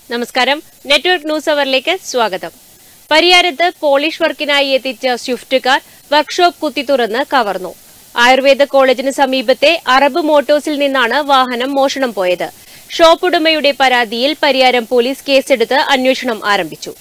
നമസ്കാരം network news അവറിലേക്ക് സ്വാഗതം പരിയാരത്ത് polish വർക്കിനായി എത്തിച്ച സ്വിഫ്റ്റ് കാർ വർക്ക്ഷോപ്പ് കുത്തി തുറന്ന് കവർന്നു ആയുർവേദ കോളേജിന് സമീപത്തെ അറബ് മോട്ടോഴ്സിൽ നിന്നാണ് വാഹനം മോഷണം പോയത് ഷോപ്പ് ഉടമയുടെ പരാതിയിൽ പരിയാരം പോലീസ് കേസെടുത്ത് അന്വേഷണം ആരംഭിച്ചു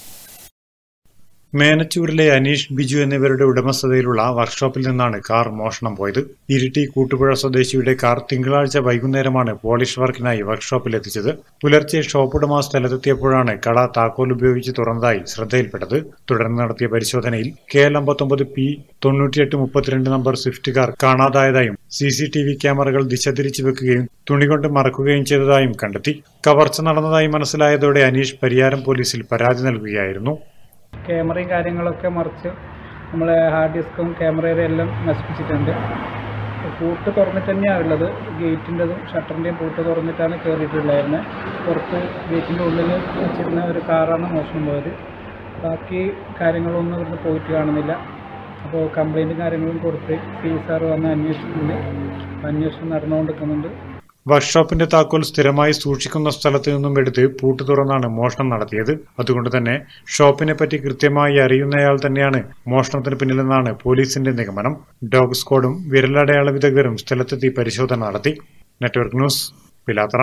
മേനച്ചൂരിലെ അനീഷ് ബിജു എന്നിവരുടെ ഉടമസ്ഥതയിലുള്ള വർക്ക്ഷോപ്പിൽ നിന്നാണ് കാർ മോഷണം പോയത് ഇരിട്ടി കൂട്ടുപുഴ സ്വദേശിയുടെ കാർ തിങ്കളാഴ്ച വൈകുന്നേരമാണ് പോളിഷ് വർക്കിനായി വർക്ക്ഷോപ്പിൽ എത്തിച്ചത് പുലർച്ചെ ഷോപ്പുടമ സ്ഥലത്തെത്തിയപ്പോഴാണ് കട താക്കോൽ ഉപയോഗിച്ച് തുറന്നതായി ശ്രദ്ധയിൽപ്പെട്ടത് തുടർന്ന് നടത്തിയ പരിശോധനയിൽ കെ എൽ അമ്പത്തൊമ്പത് പി തൊണ്ണൂറ്റിയെട്ട് മുപ്പത്തിരണ്ട് നമ്പർ സ്വിഫ്റ്റ് കാർ കാണാതായതായും സി സി ടി വി ക്യാമറകൾ ദിശ തിരിച്ചു വെക്കുകയും തുണികൊണ്ട് മറക്കുകയും ചെയ്തതായും കണ്ടെത്തി കവർച്ച നടന്നതായി മനസ്സിലായതോടെ അനീഷ് പരിയാരം പോലീസിൽ പരാതി നൽകുകയായിരുന്നു ക്യാമറയും കാര്യങ്ങളൊക്കെ മറിച്ച് നമ്മളെ ഹാർഡ് ഡിസ്കും ക്യാമറയുടെ എല്ലാം നശിപ്പിച്ചിട്ടുണ്ട് പൂട്ട് തുറന്നിട്ട് തന്നെയാണ് ഉള്ളത് ഗേറ്റിൻ്റെതും ഷട്ടറിൻ്റെയും പൂട്ട് തുറന്നിട്ടാണ് കയറിയിട്ടുണ്ടായിരുന്നത് പുറത്ത് ഗേറ്റിൻ്റെ ഉള്ളിൽ വെച്ചിരുന്ന ഒരു കാറാണ് മോഷണം പോയത് ബാക്കി കാര്യങ്ങളൊന്നും ഇവിടുന്ന് പോയിട്ട് കാണുന്നില്ല അപ്പോൾ കംപ്ലൈൻറ്റും കാര്യങ്ങളും കൊടുത്ത് പി സാർ വന്ന് അന്വേഷിച്ചിട്ടുണ്ട് അന്വേഷണം നടന്നുകൊണ്ടിരിക്കുന്നുണ്ട് വർക്ക്ഷോപ്പിന്റെ താക്കോൽ സ്ഥിരമായി സൂക്ഷിക്കുന്ന സ്ഥലത്ത് നിന്നും എടുത്ത് പൂട്ട് തുറന്നാണ് മോഷണം നടത്തിയത് അതുകൊണ്ട് തന്നെ ഷോപ്പിനെ പറ്റി കൃത്യമായി അറിയുന്നയാൾ തന്നെയാണ് മോഷണത്തിന് പിന്നിലെന്നാണ് പോലീസിന്റെ നിഗമനം ഡോഗ് സ്ക്വാഡും വിരലടയാള വിദഗ്ധരും സ്ഥലത്തെത്തി പരിശോധന നടത്തി നെറ്റ്വർക്ക് ന്യൂസ് പിലാത്തറ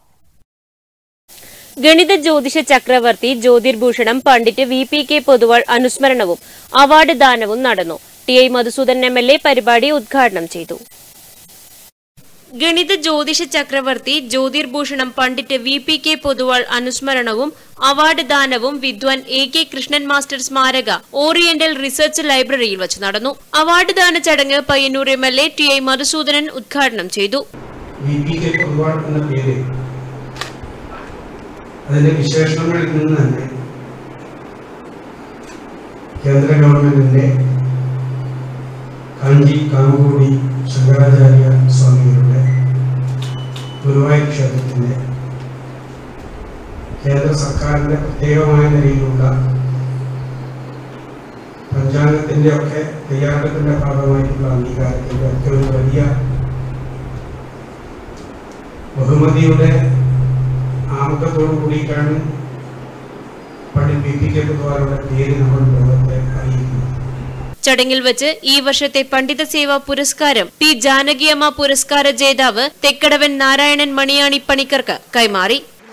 ഗണിത ജ്യോതിഷ ചക്രവർത്തി ജ്യോതിർഭൂഷണം Pandit V P K Poduval അനുസ്മരണവും അവാർഡ് ദാനവും നടന്നു T I Madhusudan M L A പരിപാടി ഉദ്ഘാടനം ചെയ്തു ഗണിത ജ്യോതിഷ ചക്രവർത്തി ജ്യോതിർഭൂഷണം Pandit V P K Poduval അനുസ്മരണവും അവാർഡ് ദാനവും വിദ്വാൻ എ കെ കൃഷ്ണൻ മാസ്റ്റർ സ്മാരക ഓറിയന്റൽ റിസർച്ച് ലൈബ്രറിയിൽ വച്ച് നടന്നു അവാർഡ് ദാന ചടങ്ങ് Payyanur M L A T I Madhusoodanan ഉദ്ഘാടനം ചെയ്തു വി പി കെ പൊതുവാൾ എന്ന പേര് അതിന്റെ വിശേഷണങ്ങളിൽ നിന്ന് തന്നെ കേന്ദ്ര ഗവൺമെന്റിന്റെ കാഞ്ചി കാമകൂടി ശങ്കരാചാര്യ സ്വാമികളുടെ ഗുരുവായൂർ ക്ഷേത്രത്തിന്റെ കേന്ദ്ര സർക്കാരിന്റെ പ്രത്യേകമായ നിലയിലുള്ള പഞ്ചാംഗത്തിന്റെ ഒക്കെ തയ്യാറെടുപ്പിന്റെ ഭാഗമായിട്ടുള്ള അംഗീകാരത്തിന്റെ ഒക്കെ ഒരു വലിയ ബഹുമതിയുടെ ആമുഖത്തോടു കൂടിയിട്ടാണ് പഠിപ്പിക്കപ്പെട്ടവരുടെ പേര് നമ്മൾ ലോകത്തെ അറിയിക്കുന്നത് ചടങ്ങിൽ വെച്ച് ഈ വർഷത്തെ പണ്ഡിത സേവാ പുരസ്കാരം പി ജാനകിയമ്മ പുരസ്കാര ജേതാവ് തെക്കടവൻ നാരായണൻ മണിയാണി പണിക്കർക്ക് കൈമാറി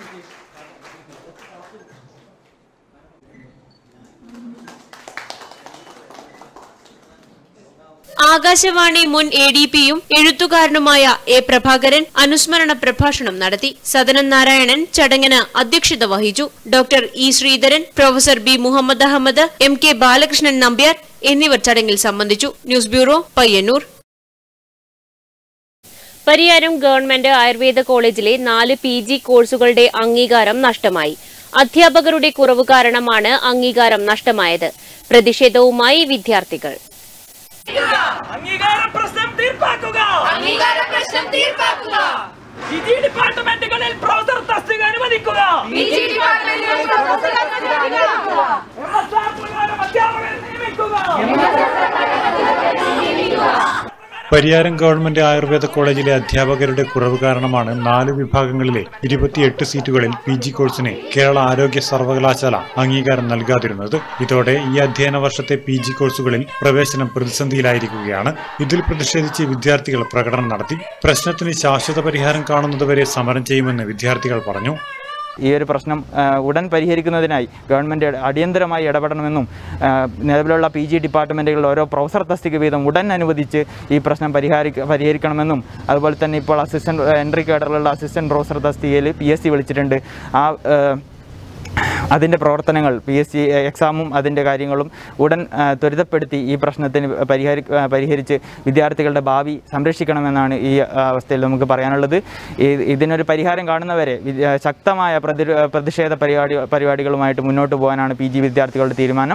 ആകാശവാണി മുൻ എ ഡി പിയും എഴുത്തുകാരനുമായ എ പ്രഭാകരൻ അനുസ്മരണ പ്രഭാഷണം നടത്തി സദനൻ നാരായണൻ ചടങ്ങിന് അധ്യക്ഷത വഹിച്ചു doctor E Sreedharan professor B Muhammad Ahmed M K Balakrishnan Nambiar എന്നിവർ ചടങ്ങിൽ സംബന്ധിച്ചു news bureau Payyanur Pariyaram government Ayurveda കോളേജിലെ നാല് പി ജി കോഴ്സുകളുടെ അംഗീകാരം നഷ്ടമായി അധ്യാപകരുടെ കുറവ് കാരണമാണ് അംഗീകാരം നഷ്ടമായത് പ്രതിഷേധവുമായി വിദ്യാർത്ഥികൾ അംഗീകാര പ്രശ്നം തീർപ്പാക്കുക അംഗീകാര പ്രശ്നം തീർപ്പാക്കുക വിധി ഡിപ്പാർട്ട്മെന്റുകളിൽ പ്രൊഫസർ തസ്തിക അനുവദിക്കുക വിജി ഡിപ്പാർട്ട്മെന്റുകളിൽ പ്രൊഫസർ അനുവദിക്കുക. MSR പ്രകാരം അധ്യാപകരെ നിയമിക്കുക പരിയാരം ഗവൺമെന്റ് ആയുർവേദ കോളേജിലെ അധ്യാപകരുടെ കുറവ് കാരണമാണ് നാല് വിഭാഗങ്ങളിലെ ഇരുപത്തിയെട്ട് സീറ്റുകളിൽ പി ജി കോഴ്സിന് കേരള ആരോഗ്യ സർവകലാശാല അംഗീകാരം നൽകാതിരുന്നത് ഇതോടെ ഈ അധ്യയന വർഷത്തെ പി ജി കോഴ്സുകളിൽ പ്രവേശനം പ്രതിസന്ധിയിലായിരിക്കുകയാണ് ഇതിൽ പ്രതിഷേധിച്ച് വിദ്യാർത്ഥികൾ പ്രകടനം നടത്തി പ്രശ്നത്തിന് ശാശ്വത പരിഹാരം കാണുന്നതുവരെ സമരം ചെയ്യുമെന്ന് വിദ്യാർത്ഥികൾ പറഞ്ഞു ഈ ഒരു പ്രശ്നം ആ, ഉടൻ പരിഹരിക്കുന്നതിനായി ഗവൺമെൻറ് അടിയന്തരമായി ഇടപെടണമെന്നും ആ, നിലവിലുള്ള പി ജി ഡിപ്പാർട്ട്മെൻറ്റുകളിൽ ഓരോ പ്രൊഫസർ തസ്തിക വീതം ഉടൻ അനുവദിച്ച് ഈ പ്രശ്നം പരിഹാരി പരിഹരിക്കണമെന്നും അതുപോലെ തന്നെ ഇപ്പോൾ അസിസ്റ്റൻറ്റ് എൻട്രി കേഡറിലുള്ള അസിസ്റ്റൻറ്റ് പ്രൊഫസർ തസ്തികയിൽ പി എസ് സി വിളിച്ചിട്ടുണ്ട് ആ ആ, അതിൻ്റെ പ്രവർത്തനങ്ങൾ പി എസ് സി എക്സാമും അതിൻ്റെ കാര്യങ്ങളും ഉടൻ ആ, ത്വരിതപ്പെടുത്തി ഈ പ്രശ്നത്തിന് പരിഹരി ആ, പരിഹരിച്ച് വിദ്യാർത്ഥികളുടെ ഭാവി സംരക്ഷിക്കണമെന്നാണ് ഈ ആ, അവസ്ഥയിൽ നമുക്ക് പറയാനുള്ളത് ഈ- ഇതിനൊരു പരിഹാരം കാണുന്നവരെ വിദ്യ- ശക്തമായ പ്രതി പ്രതിഷേധ പരിപാടി പരിപാടികളുമായിട്ട് മുന്നോട്ട് പോകാനാണ് പി ജി വിദ്യാർത്ഥികളുടെ തീരുമാനം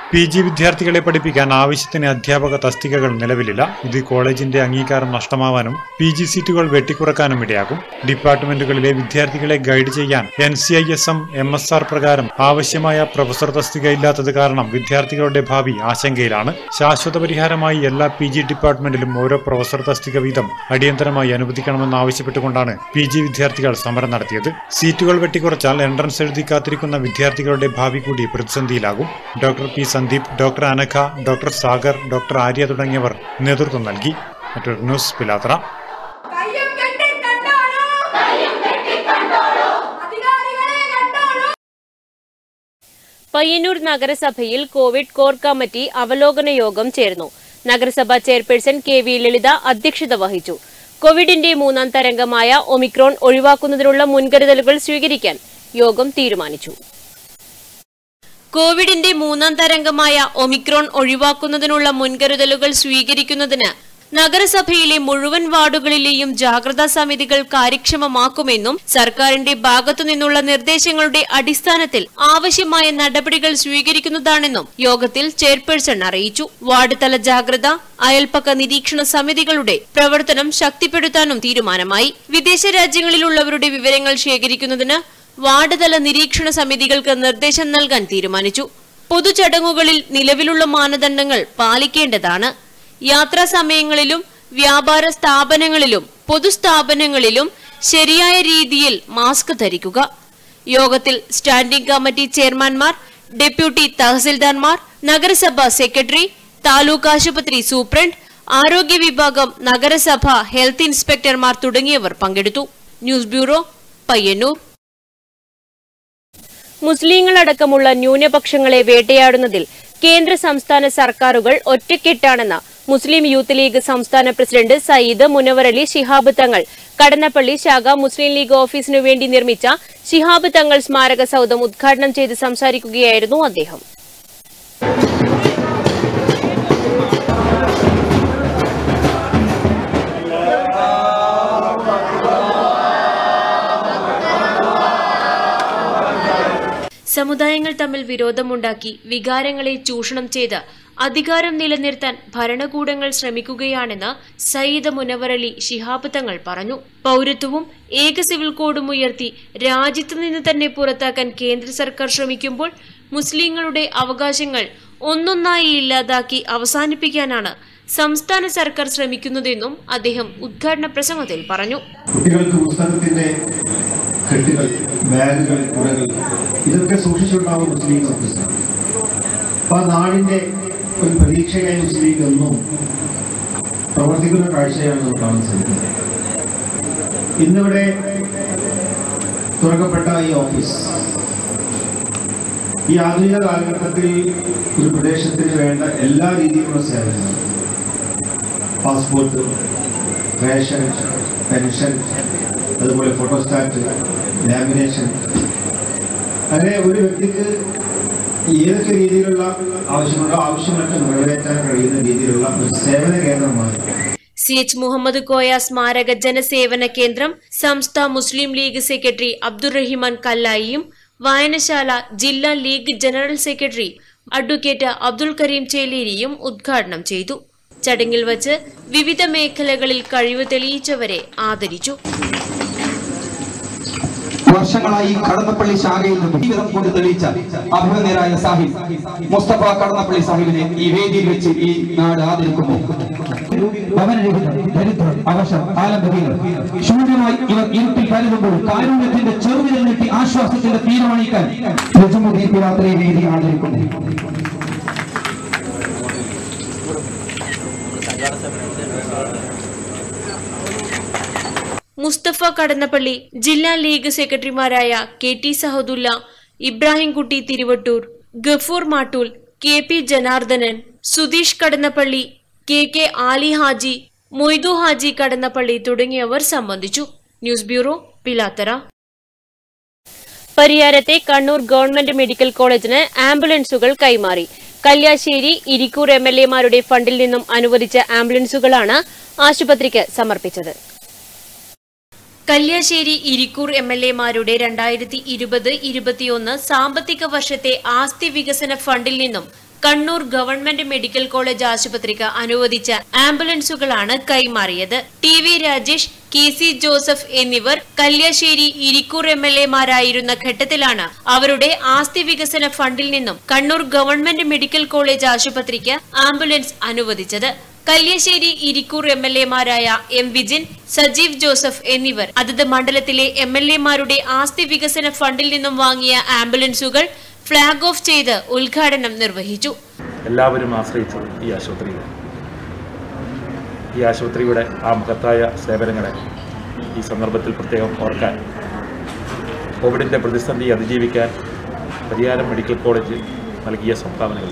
പി ജി വിദ്യാർത്ഥികളെ പഠിപ്പിക്കാൻ ആവശ്യത്തിന് അധ്യാപക തസ്തികകൾ നിലവിലില്ല ഇത് കോളേജിന്റെ അംഗീകാരം നഷ്ടമാവാനും പി ജി സീറ്റുകൾ വെട്ടിക്കുറക്കാനും ഇടയാകും ഡിപ്പാർട്ട്മെന്റുകളിലെ വിദ്യാർത്ഥികളെ ഗൈഡ് ചെയ്യാൻ N C I S M M S R പ്രകാരം ആവശ്യമായ പ്രൊഫസർ തസ്തിക ഇല്ലാത്തത് കാരണം വിദ്യാർത്ഥികളുടെ ഭാവി ആശങ്കയിലാണ് ശാശ്വത പരിഹാരമായി എല്ലാ പി ജി ഡിപ്പാർട്ട്മെന്റിലും ഓരോ പ്രൊഫസർ തസ്തിക വീതം അടിയന്തരമായി അനുവദിക്കണമെന്ന് ആവശ്യപ്പെട്ടുകൊണ്ടാണ് പി ജി വിദ്യാർത്ഥികൾ സമരം നടത്തിയത് സീറ്റുകൾ വെട്ടിക്കുറച്ചാൽ എൻട്രൻസ് എഴുതി കാത്തിരിക്കുന്ന വിദ്യാർത്ഥികളുടെ ഭാവി കൂടി പ്രതിസന്ധിയിലാകും doctor P Sandeep doctor Anagha doctor Sagar doctor Arya തുടങ്ങിയവർ നേതൃത്വം നൽകി മറ്റൊരു ന്യൂസ് പിലാത്ര കയ്യും കെട്ടി കണ്ടോളൂ കയ്യും കെട്ടി കണ്ടോളൂ അധികാരികളെ കണ്ടോളൂ പയ്യന്നൂർ നഗരസഭയിൽ കോവിഡ് കോർ കമ്മിറ്റി അവലോകന യോഗം ചേർന്നു നഗരസഭാ ചെയർപേഴ്സൺ കെ വി ലളിത അധ്യക്ഷത വഹിച്ചു കോവിഡിന്റെ മൂന്നാം തരംഗമായ ഒമിക്രോൺ ഒഴിവാക്കുന്നതിനുള്ള മുൻകരുതലുകൾ സ്വീകരിക്കാൻ യോഗം തീരുമാനിച്ചു കോവിഡിന്റെ മൂന്നാം തരംഗമായ ഒമിക്രോൺ ഒഴിവാക്കുന്നതിനുള്ള മുൻകരുതലുകൾ സ്വീകരിക്കുന്നതിന് നഗരസഭയിലെ മുഴുവൻ വാർഡുകളിലെയും ജാഗ്രതാ സമിതികൾ കാര്യക്ഷമമാക്കുമെന്നും സർക്കാരിന്റെ ഭാഗത്തുനിന്നുള്ള നിർദ്ദേശങ്ങളുടെ അടിസ്ഥാനത്തിൽ ആവശ്യമായ നടപടികൾ സ്വീകരിക്കുന്നതാണെന്നും യോഗത്തിൽ ചെയർപേഴ്സൺ അറിയിച്ചു വാർഡ് തല ജാഗ്രത അയൽപ്പക്ക നിരീക്ഷണ സമിതികളുടെ പ്രവർത്തനം ശക്തിപ്പെടുത്താനും തീരുമാനമായി വിദേശ രാജ്യങ്ങളിലുള്ളവരുടെ വിവരങ്ങൾ ശേഖരിക്കുന്നതിന് വാർഡ് തല നിരീക്ഷണ സമിതികൾക്ക് നിർദ്ദേശം നൽകാൻ തീരുമാനിച്ചു പൊതുചടങ്ങുകളിൽ നിലവിലുള്ള മാനദണ്ഡങ്ങൾ പാലിക്കേണ്ടതാണ് യാത്രാ സമയങ്ങളിലും വ്യാപാര സ്ഥാപനങ്ങളിലും പൊതുസ്ഥാപനങ്ങളിലും ശരിയായ രീതിയിൽ മാസ്ക് ധരിക്കുക യോഗത്തിൽ സ്റ്റാൻഡിംഗ് കമ്മിറ്റി ചെയർമാൻമാർ ഡെപ്യൂട്ടി തഹസിൽദാർമാർ നഗരസഭാ സെക്രട്ടറി താലൂക്ക് ആശുപത്രി സൂപ്രണ്ട് ആരോഗ്യ വിഭാഗം നഗരസഭ ഹെൽത്ത് ഇൻസ്പെക്ടർമാർ തുടങ്ങിയവർ പങ്കെടുത്തു ന്യൂസ് ബ്യൂറോ പയ്യന്നൂർ മുസ്ലിങ്ങളടക്കമുള്ള ന്യൂനപക്ഷങ്ങളെ വേട്ടയാടുന്നതിൽ കേന്ദ്ര സംസ്ഥാന സർക്കാരുകൾ ഒറ്റക്കെട്ടാണെന്ന് മുസ്ലിം യൂത്ത് ലീഗ് സംസ്ഥാന പ്രസിഡന്റ് സയ്യിദ് മുനവറലി ശിഹാബ് തങ്ങൾ കടന്നപ്പള്ളി ശാഖ മുസ്ലിം ലീഗ് ഓഫീസിനു വേണ്ടി നിർമ്മിച്ച ശിഹാബ് തങ്ങൾ സ്മാരക സൗധം ഉദ്ഘാടനം ചെയ്ത് സംസാരിക്കുകയായിരുന്നു അദ്ദേഹം സമുദായങ്ങൾ തമ്മിൽ വിരോധമുണ്ടാക്കി വികാരങ്ങളെ ചൂഷണം ചെയ്ത് അധികാരം നിലനിർത്താൻ ഭരണകൂടങ്ങൾ ശ്രമിക്കുകയാണെന്ന് സയ്യിദ് മുനവറലി ശിഹാബ് തങ്ങൾ പറഞ്ഞു പൗരത്വവും ഏക സിവിൽ കോഡും ഉയർത്തി രാജ്യത്തു നിന്ന് തന്നെ പുറത്താക്കാൻ കേന്ദ്ര സർക്കാർ ശ്രമിക്കുമ്പോൾ മുസ്ലിങ്ങളുടെ അവകാശങ്ങൾ ഒന്നൊന്നായി ഇല്ലാതാക്കി അവസാനിപ്പിക്കാനാണ് സംസ്ഥാന സർക്കാർ ശ്രമിക്കുന്നതെന്നും അദ്ദേഹം ഉദ്ഘാടന പ്രസംഗത്തിൽ പറഞ്ഞു കുട്ടികൾക്ക് പുസ്തകത്തിന്റെ കെട്ടുകൾ ബാഗുകൾ കുടകൾ ഇതൊക്കെ സൂക്ഷിച്ചുണ്ടാവും മുസ്ലിം ഓഫീസർ അപ്പൊ ആ നാടിന്റെ ഒരു പ്രതീക്ഷയായി മുസ്ലിം ലീഗ് എന്നും പ്രവർത്തിക്കുന്ന കാഴ്ചയാണ് നമുക്ക് കാണാൻ സാധിക്കുന്നത് ഇന്നിവിടെ തുറക്കപ്പെട്ട ഈ ഓഫീസ് ഈ ആധുനിക കാലഘട്ടത്തിൽ ഒരു പ്രദേശത്തിന് വേണ്ട എല്ലാ രീതിയിലുള്ള സേവനങ്ങളും പാസ്പോർട്ട് റേഷൻ പെൻഷൻ അതുപോലെ ഫോട്ടോസ്റ്റാറ്റ് ലാമിനേഷൻ അങ്ങനെ ഒരു വ്യക്തിക്ക് ഏതൊക്കെ രീതിയിലുള്ള ആവശ്യമുണ്ടോ ആവശ്യങ്ങളൊക്കെ നിറവേറ്റാൻ കഴിയുന്ന രീതിയിലുള്ള ഒരു സേവന കേന്ദ്രമാണ് സി എച്ച് മുഹമ്മദ് കോയ സ്മാരക ജനസേവന കേന്ദ്രം സംസ്ഥ മുസ്ലിം ലീഗ് സെക്രട്ടറി അബ്ദുറഹിമാൻ കല്ലായിയും വായനശാല ജില്ലാ League general secretary advocate Abdul Karim ചേലേരിയും ഉദ്ഘാടനം ചെയ്തു ചടങ്ങിൽ വച്ച് വിവിധ മേഖലകളിൽ കഴിവ് തെളിയിച്ചവരെ ആദരിച്ചു വർഷങ്ങളായി കടന്നപ്പള്ളി ശാഖയിൽ നിന്നും ജീവിതം കൊണ്ട് തെളിയിച്ച അഭിമന്യരായ സാഹിബ് മുസ്തഫ കടന്നപ്പള്ളി സാഹിബിനെ ഈ വേദിയിൽ വെച്ച് ഈ നാട് ആദരിക്കുന്നു ഭവനരഹിതർ ദരിദ്രർ അവശർ ആലംബഹീനർ ശൂന്യമായി ഇവർ ഇരുട്ടിൽ കരുതുമ്പോൾ കാരുണ്യത്തിന്റെ ചെറുവിരൽ നീട്ടി ആശ്വാസത്തിന്റെ തീരുമാനിക്കാൻ രജമുദീപ് യാത്രയെ വേദി ആദരിക്കുന്നു മുസ്തഫ കടന്നപ്പള്ളി ജില്ലാ ലീഗ് സെക്രട്ടറിമാരായ K T Sahadulla Ibrahimkutty Thiruvattur Gafoor Mattool K P Janardhanan Sudheesh Kadannappally K K Ali Haji Moidu Haji Kadannappally തുടങ്ങിയവർ സംബന്ധിച്ചു ന്യൂസ് ബ്യൂറോ പിലാത്തറ പരിയാരത്തെ കണ്ണൂർ ഗവൺമെന്റ് മെഡിക്കൽ കോളേജിന് ആംബുലൻസുകൾ കൈമാറി കല്യാശ്ശേരി ഇരിക്കൂർ എം എൽ എമാരുടെ ഫണ്ടിൽ നിന്നും അനുവദിച്ച ആംബുലൻസുകളാണ് ആശുപത്രിക്ക് സമർപ്പിച്ചത് കല്യാശ്ശേരി ഇരിക്കൂർ എം എൽ എമാരുടെ രണ്ടായിരത്തി ഇരുപത് ഇരുപത്തിയൊന്ന് സാമ്പത്തിക വർഷത്തെ ആസ്തി വികസന ഫണ്ടിൽ നിന്നും കണ്ണൂർ ഗവൺമെന്റ് മെഡിക്കൽ കോളേജ് ആശുപത്രിക്ക് അനുവദിച്ച ആംബുലൻസുകളാണ് കൈമാറിയത് T V Rajesh K C Joseph എന്നിവർ കല്യാശ്ശേരി ഇരിക്കൂർ എം എൽ എമാരായിരുന്ന ഘട്ടത്തിലാണ് അവരുടെ ആസ്തി വികസന ഫണ്ടിൽ നിന്നും കണ്ണൂർ ഗവൺമെന്റ് മെഡിക്കൽ കോളേജ് ആശുപത്രിക്ക് ആംബുലൻസ് അനുവദിച്ചത് കല്യാശ്ശേരി ഇരിക്കൂർ എം എൽ എമാരായ എം വിജിൻ സജീവ് ജോസഫ് എന്നിവർ അതത് മണ്ഡലത്തിലെ എം എൽ എമാരുടെ ആസ്തി വികസന ഫണ്ടിൽ നിന്നും വാങ്ങിയ ആംബുലൻസുകൾ ഫ്ളാഗ് ഓഫ് ചെയ്ത് ഉദ്ഘാടനം നിർവഹിച്ചു എല്ലാവരും ആശ്രയിച്ചത് ഈ ആശുപത്രിയിൽ ഈ ആശുപത്രിയുടെ ആ മഹത്തായ സേവനങ്ങളെ ഈ സന്ദർഭത്തിൽ പ്രത്യേകം ഓർക്കാൻ കോവിഡിൻ്റെ പ്രതിസന്ധി അതിജീവിക്കാൻ പരിയാരം മെഡിക്കൽ കോളേജ് നൽകിയ സംഭാവനകൾ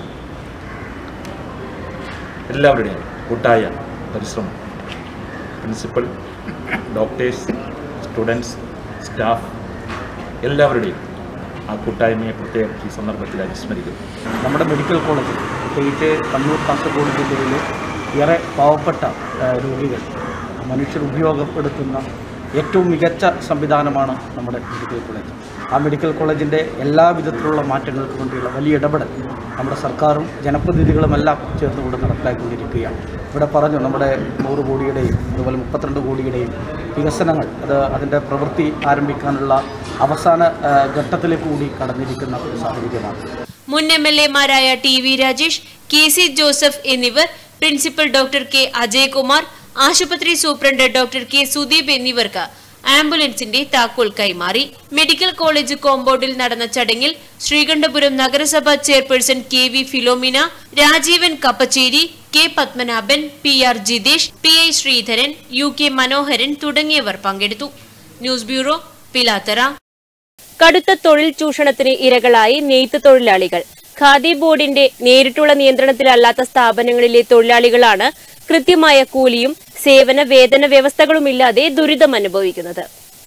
എല്ലാവരുടെയും കൂട്ടായ പരിശ്രമം പ്രിൻസിപ്പൽ ഡോക്ടേഴ്സ് സ്റ്റുഡൻസ് സ്റ്റാഫ് എല്ലാവരുടെയും ആ കൂട്ടായ്മയെ പ്രത്യേകം ഈ സന്ദർഭത്തിൽ അനുസ്മരിക്കുന്നു നമ്മുടെ മെഡിക്കൽ കോളേജ് പ്രത്യേകിച്ച് കണ്ണൂർ കാസർഗോഡ് ജില്ലയിൽ ഏറെ പാവപ്പെട്ട ആ, രോഗികൾ മനുഷ്യർ ഉപയോഗപ്പെടുത്തുന്ന ഏറ്റവും മികച്ച സംവിധാനമാണ് നമ്മുടെ മെഡിക്കൽ കോളേജ് ആ മെഡിക്കൽ കോളേജിൻ്റെ എല്ലാ വിധത്തിലുള്ള മാറ്റങ്ങൾക്ക് വേണ്ടിയുള്ള വലിയ ഇടപെടൽ നമ്മുടെ സർക്കാരും ജനപ്രതിനിധികളുമെല്ലാം ചേർന്നുകൊണ്ട് നടപ്പിലാക്കിക്കൊണ്ടിരിക്കുകയാണ് ഇവിടെ പറഞ്ഞു നമ്മുടെ നൂറ് കോടിയുടെയും അതുപോലെ മുപ്പത്തിരണ്ട് കോടിയുടെയും വികസനങ്ങൾ അത് അതിൻ്റെ പ്രവൃത്തി ആരംഭിക്കാനുള്ള അവസാന ആ, ഘട്ടത്തിലേക്ക് കൂടി കടന്നിരിക്കുന്ന ഒരു സാഹചര്യമാണ് മുൻ എം എൽ എമാരായ T V Rajesh K C Joseph എന്നിവർ പ്രിൻസിപ്പൽ ഡോക്ടർ കെ അജയകുമാർ ആശുപത്രി സൂപ്രണ്ട് ഡോക്ടർ കെ സുദീപ് എന്നിവർക്ക് ആംബുലൻസിന്റെ താക്കോൽ കൈമാറി മെഡിക്കൽ കോളേജ് കോമ്പൗണ്ടിൽ നടന്ന ചടങ്ങിൽ ശ്രീകണ്ഠപുരം നഗരസഭ chairperson K V Philomina Rajeevan Kappachery K Padmanabhan P R Jithesh P I Sreedharan U K Manoharan തുടങ്ങിയവർ പങ്കെടുത്തു ന്യൂസ് ബ്യൂറോ പിലാത്തറ കടുത്ത തൊഴിൽ ചൂഷണത്തിന് ഇരകളായി നെയ്ത്ത് തൊഴിലാളികൾ ഖാദി ബോർഡിന്റെ നേരിട്ടുള്ള നിയന്ത്രണത്തിലല്ലാത്ത സ്ഥാപനങ്ങളിലെ തൊഴിലാളികളാണ് കൃത്യമായ കൂലിയും സേവന വേതന വ്യവസ്ഥകളുമില്ലാതെ ദുരിതം അനുഭവിക്കുന്നത്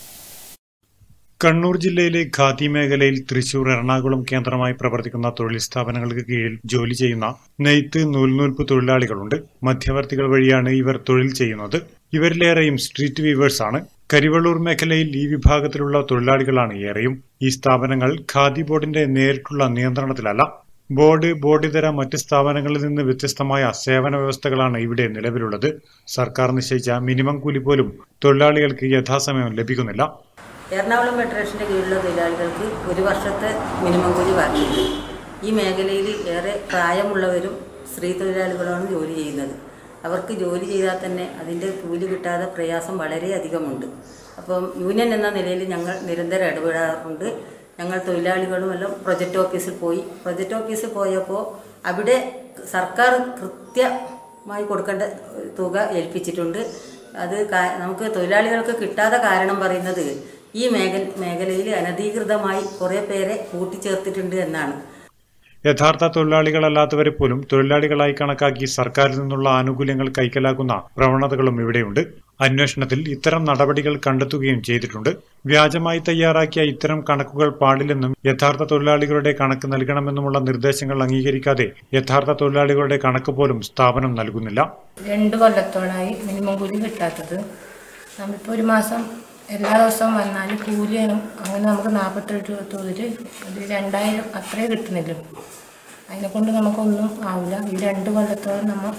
കണ്ണൂർ ജില്ലയിലെ ഖാദി മേഖലയിൽ തൃശൂർ എറണാകുളം കേന്ദ്രമായി പ്രവർത്തിക്കുന്ന തൊഴിൽ സ്ഥാപനങ്ങൾക്ക് കീഴിൽ ജോലി ചെയ്യുന്ന നെയ്ത്ത് നൂൽനൂൽപ്പ് തൊഴിലാളികളുണ്ട് മധ്യവർത്തികൾ വഴിയാണ് ഇവർ തൊഴിൽ ചെയ്യുന്നത് ഇവരിലേറെയും സ്ട്രീറ്റ് വീവേഴ്സ് ആണ് കരിവള്ളൂർ മേഖലയിൽ ഈ വിഭാഗത്തിലുള്ള തൊഴിലാളികളാണ് ഏറെയും ഈ സ്ഥാപനങ്ങൾ ഖാദി ബോർഡിന്റെ നേരിട്ടുള്ള നിയന്ത്രണത്തിലല്ല ബോർഡ് ബോർഡിതര മറ്റ് സ്ഥാപനങ്ങളിൽ നിന്ന് വ്യത്യസ്തമായ സേവന വ്യവസ്ഥകളാണ് ഇവിടെ നിലവിലുള്ളത് സർക്കാർ നിശ്ചയിച്ച മിനിമം കൂലി പോലും തൊഴിലാളികൾക്ക് യഥാസമയം ലഭിക്കുന്നില്ല എറണാകുളം ഫെഡറേഷൻ്റെ കീഴിലുള്ള തൊഴിലാളികൾക്ക് ഒരു വർഷത്തെ മിനിമം കൂലി ബാക്കിയുണ്ട് ഈ മേഖലയിൽ ഏറെ പ്രായമുള്ളവരും സ്ത്രീ തൊഴിലാളികളാണ് ജോലി ചെയ്യുന്നത് അവർക്ക് ജോലി ചെയ്താൽ തന്നെ അതിൻ്റെ കൂലി കിട്ടാതെ പ്രയാസം വളരെയധികമുണ്ട് അപ്പം യൂണിയൻ എന്ന നിലയിൽ ഞങ്ങൾ നിരന്തരം ഇടപെടാറുണ്ട് ഞങ്ങൾ തൊഴിലാളികളും എല്ലാം പ്രൊജക്റ്റ് ഓഫീസിൽ പോയി പ്രൊജക്റ്റ് ഓഫീസിൽ പോയപ്പോൾ അവിടെ സർക്കാർ കൃത്യമായി കൊടുക്കേണ്ട തുക ഏൽപ്പിച്ചിട്ടുണ്ട് അത് കാ- നമുക്ക് തൊഴിലാളികൾക്ക് കിട്ടാതെ കാരണം പറയുന്നത് ഈ മേഖല മേഖലയിൽ അനധികൃതമായി കുറേ പേരെ കൂട്ടിച്ചേർത്തിട്ടുണ്ട് എന്നാണ് യഥാർത്ഥ തൊഴിലാളികളല്ലാത്തവരെ പോലും തൊഴിലാളികളായി കണക്കാക്കി സർക്കാരിൽ നിന്നുള്ള ആനുകൂല്യങ്ങൾ കൈക്കലാക്കുന്ന പ്രവണതകളും ഇവിടെയുണ്ട് അന്വേഷണത്തിൽ ഇത്തരം നടപടികൾ കണ്ടെത്തുകയും ചെയ്തിട്ടുണ്ട് വ്യാജമായി തയ്യാറാക്കിയ ഇത്തരം കണക്കുകൾ പാടില്ലെന്നും യഥാർത്ഥ തൊഴിലാളികളുടെ കണക്ക് നൽകണമെന്നുമുള്ള നിർദ്ദേശങ്ങൾ അംഗീകരിക്കാതെ യഥാർത്ഥ തൊഴിലാളികളുടെ കണക്ക് പോലും സ്ഥാപനം നൽകുന്നില്ല രണ്ട് കൊല്ലത്തോളായി മിനിമം കൂലി കിട്ടാത്തത് നമ്മളിപ്പോൾ ഒരു മാസം എല്ലാ ദിവസവും വന്നാൽ കൂലിയാണ് അങ്ങനെ നമുക്ക് നാൽപ്പത്തെട്ട് തൊഴിൽ ഒരു രണ്ടായിരം അത്രേ കിട്ടുന്നില്ല അതിനെക്കൊണ്ട് നമുക്കൊന്നും ആവില്ല ഈ രണ്ട് കൊല്ലത്തോളം നമ്മൾ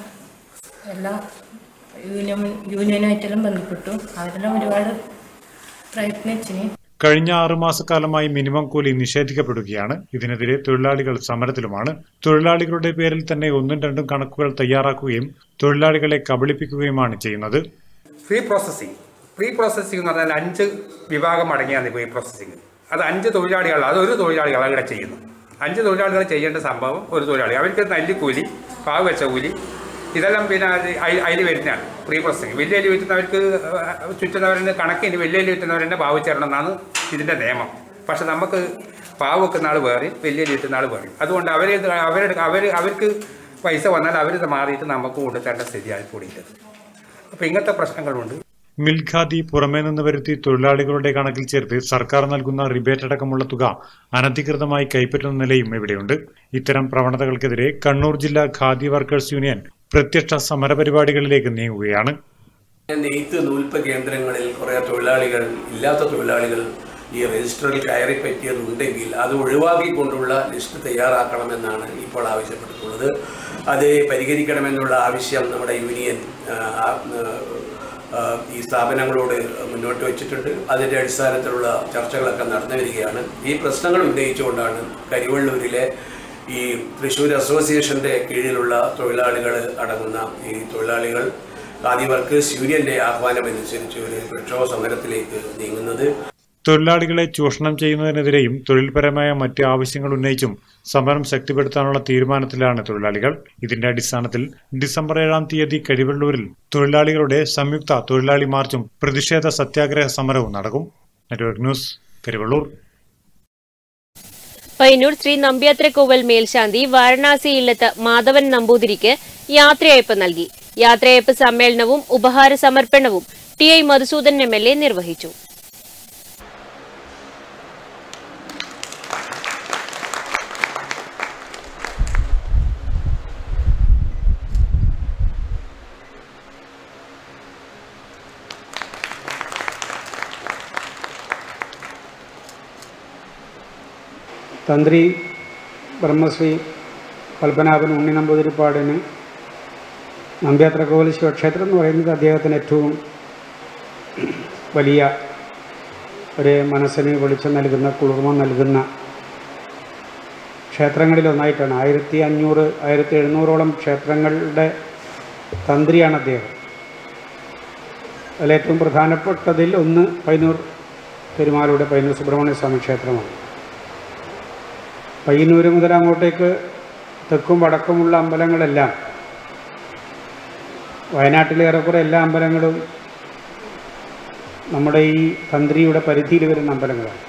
എല്ലാ യൂണിയൻ യൂണിയനായിട്ടെല്ലാം ബന്ധപ്പെട്ടു അവരെല്ലാം ഒരുപാട് പ്രയത്നിച്ചിന് കഴിഞ്ഞ ആറുമാസക്കാലമായി മിനിമം കൂലി നിഷേധിക്കപ്പെടുകയാണ് ഇതിനെതിരെ തൊഴിലാളികൾ സമരത്തിലുമാണ് തൊഴിലാളികളുടെ പേരിൽ തന്നെ ഒന്നും രണ്ടും കണക്കുകൾ തയ്യാറാക്കുകയും തൊഴിലാളികളെ കബളിപ്പിക്കുകയുമാണ് ചെയ്യുന്നത് പ്രീ പ്രോസസ്സിംഗ് പ്രീ പ്രോസസ്സിംഗ് എന്ന് പറഞ്ഞാൽ അഞ്ച് വിഭാഗം അടങ്ങിയാണ് പ്രീ പ്രോസസ്സിംഗ് അത് അഞ്ച് തൊഴിലാളികൾ അത് ഒരു തൊഴിലാളികൾ അവിടെ ചെയ്യുന്നു അഞ്ച് തൊഴിലാളികൾ ചെയ്യേണ്ട സംഭവം ഒരു തൊഴിലാളി അവർക്ക് നെല്ലിക്കൂലി പാവ് വെച്ച കൂലി ഇതെല്ലാം പിന്നെ അതിൽ വരുന്നതാണ് പ്രീ പ്രോസസ്സിംഗ് വലിയ അരി വിറ്റുന്നവർക്ക് ചുറ്റുന്നവരുടെ കണക്കിന് വലിയ അരി വിറ്റുന്നവരെന്നെ പാവ് ചേരണം എന്നാണ് ഇതിൻ്റെ നിയമം പക്ഷെ നമുക്ക് പാവ് വെക്കുന്ന ആൾ വേറെ വലിയ അരി വിറ്റുന്ന ആൾ വേറെ അതുകൊണ്ട് അവർ അവരുടെ അവർ അവർക്ക് പൈസ വന്നാൽ അവരിത് മാറിയിട്ട് നമുക്ക് കൊണ്ടുതരേണ്ട സ്ഥിതിയായി കൂടിയിട്ടത് അപ്പോൾ ഇങ്ങനത്തെ പ്രശ്നങ്ങളുണ്ട് മിൽഖാദി പുറമേ നിന്ന് വരുത്തി തൊഴിലാളികളുടെ കണക്കിൽ ചേർത്ത് സർക്കാർ നൽകുന്ന റിബേറ്റ് അടക്കമുള്ള തുക അനധികൃതമായി കൈപ്പറ്റുന്ന നിലയും ഇവിടെയുണ്ട് ഇത്തരം പ്രവണതകൾക്കെതിരെ കണ്ണൂർ ജില്ലാ ഖാദി വർക്കേഴ്സ് യൂണിയൻ പ്രത്യക്ഷ സമരപരിപാടികളിലേക്ക് നീങ്ങുകയാണ് നെയ്ത്ത് നൂൽപ്പ് കേന്ദ്രങ്ങളിൽ കുറേ തൊഴിലാളികൾ ഇല്ലാത്ത തൊഴിലാളികൾ ഈ രജിസ്റ്ററിൽ കയറി പറ്റിയതുണ്ടെങ്കിൽ അത് ഒഴിവാക്കിക്കൊണ്ടുള്ള ലിസ്റ്റ് തയ്യാറാക്കണമെന്നാണ് ഇപ്പോൾ ആവശ്യപ്പെട്ടിട്ടുള്ളത് അത് പരിഹരിക്കണമെന്നുള്ള ആവശ്യം നമ്മുടെ യൂണിയൻ ആ, ആ, ആ, ഈ സ്ഥാപനങ്ങളോട് മുന്നോട്ട് വെച്ചിട്ടുണ്ട് അതിൻ്റെ അടിസ്ഥാനത്തിലുള്ള ചർച്ചകളൊക്കെ നടന്നു വരികയാണ് ഈ പ്രശ്നങ്ങൾ ഉന്നയിച്ചുകൊണ്ടാണ് കരിവള്ളൂരിലെ ഈ തൃശ്ശൂർ അസോസിയേഷൻ്റെ കീഴിലുള്ള തൊഴിലാളികൾ അടങ്ങുന്ന ഈ തൊഴിലാളികൾ ഖാദി വർക്കേഴ്സ് യൂണിയൻ്റെ ആഹ്വാനമനുസരിച്ച് ഒരു പ്രക്ഷോഭ സമരത്തിലേക്ക് നീങ്ങുന്നത് തൊഴിലാളികളെ ചൂഷണം ചെയ്യുന്നതിനെതിരെയും തൊഴിൽപരമായ മറ്റ് ആവശ്യങ്ങൾ ഉന്നയിച്ചും സമരം ശക്തിപ്പെടുത്താനുള്ള തീരുമാനത്തിലാണ് തൊഴിലാളികൾ ഇതിന്റെ അടിസ്ഥാനത്തിൽ ഡിസംബർ ഏഴാം തീയതി കരിവള്ളൂരിൽ തൊഴിലാളികളുടെ സംയുക്ത തൊഴിലാളി മാർച്ചും പ്രതിഷേധ സത്യാഗ്രഹ സമരവും നടക്കും നെറ്റ്വർക്ക് ന്യൂസ് കരിവള്ളൂർ പയ്യന്നൂർ ശ്രീ നമ്പ്യാത്രക്കോവൽ മേൽശാന്തി വാരണാസി ഇല്ലത്ത് മാധവൻ നമ്പൂതിരിക്ക് യാത്രയയപ്പ് നൽകി യാത്രയയപ്പ് സമ്മേളനവും ഉപഹാര സമർപ്പണവും T I Madhusudan M L A നിർവഹിച്ചു തന്ത്രി ബ്രഹ്മശ്രീ പത്മനാഭൻ ഉണ്ണി നമ്പൂതിരിപ്പാടിന് നമ്പ്യാത്രകോവിൽ ശിവക്ഷേത്രം എന്ന് പറയുന്നത് അദ്ദേഹത്തിന് ഏറ്റവും വലിയ ഒരു മനസ്സിന് വെളിച്ചം നൽകുന്ന കുളിർമ നൽകുന്ന ക്ഷേത്രങ്ങളിലൊന്നായിട്ടാണ് ആയിരത്തി അഞ്ഞൂറ് ആയിരത്തി എഴുന്നൂറോളം ക്ഷേത്രങ്ങളുടെ തന്ത്രിയാണ് അദ്ദേഹം അതിലേറ്റവും പ്രധാനപ്പെട്ടതിൽ ഒന്ന് പയ്യന്നൂർ പെരുമാളുടെ പയ്യന്നൂർ സുബ്രഹ്മണ്യ സ്വാമി ക്ഷേത്രമാണ് പയ്യന്നൂർ മുതൽ അങ്ങോട്ടേക്ക് തെക്കും വടക്കുമുള്ള അമ്പലങ്ങളെല്ലാം വയനാട്ടിലെ ഏറെക്കുറെ എല്ലാ അമ്പലങ്ങളും നമ്മുടെ ഈ തന്ത്രിയുടെ പരിധിയിൽ വരുന്ന അമ്പലങ്ങളാണ്